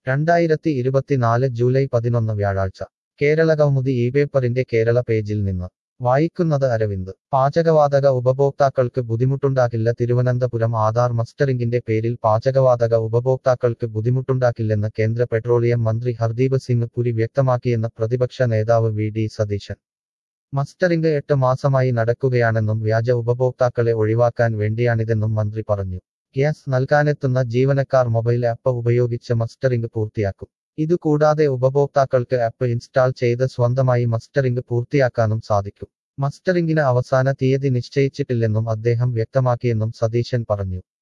രണ്ടായിരത്തി ഇരുപത്തിനാല് ജൂലൈ പതിനൊന്ന് വ്യാഴാഴ്ച കേരള കൗമുദി ഈ പേപ്പറിന്റെ കേരള പേജിൽ നിന്ന് വായിക്കുന്നത് അരവിന്ദ് പാചകവാതക ഉപഭോക്താക്കൾക്ക് ബുദ്ധിമുട്ടുണ്ടാകില്ല തിരുവനന്തപുരം ആധാർ മസ്റ്ററിംഗിന്റെ പേരിൽ പാചകവാതക ഉപഭോക്താക്കൾക്ക് ബുദ്ധിമുട്ടുണ്ടാക്കില്ലെന്ന് കേന്ദ്ര പെട്രോളിയം മന്ത്രി ഹർദീപ് സിംഗ് പുരി വ്യക്തമാക്കിയെന്ന് പ്രതിപക്ഷ നേതാവ് വി ഡി സതീശൻ മസ്റ്ററിംഗ് എട്ട് മാസമായി നടക്കുകയാണെന്നും വ്യാജ ഉപഭോക്താക്കളെ ഒഴിവാക്കാൻ വേണ്ടിയാണിതെന്നും മന്ത്രി പറഞ്ഞു ഗ്യാസ് നൽകാനെത്തുന്ന ജീവനക്കാർ മൊബൈൽ ആപ്പ് ഉപയോഗിച്ച് മസ്റ്ററിംഗ് പൂർത്തിയാക്കും ഇതുകൂടാതെ ഉപഭോക്താക്കൾക്ക് ആപ്പ് ഇൻസ്റ്റാൾ ചെയ്ത് സ്വന്തമായി മസ്റ്ററിംഗ് പൂർത്തിയാക്കാനും സാധിക്കും മസ്റ്ററിംഗിന് അവസാന തീയതി നിശ്ചയിച്ചിട്ടില്ലെന്നും അദ്ദേഹം വ്യക്തമാക്കിയെന്നും സതീശൻ പറഞ്ഞു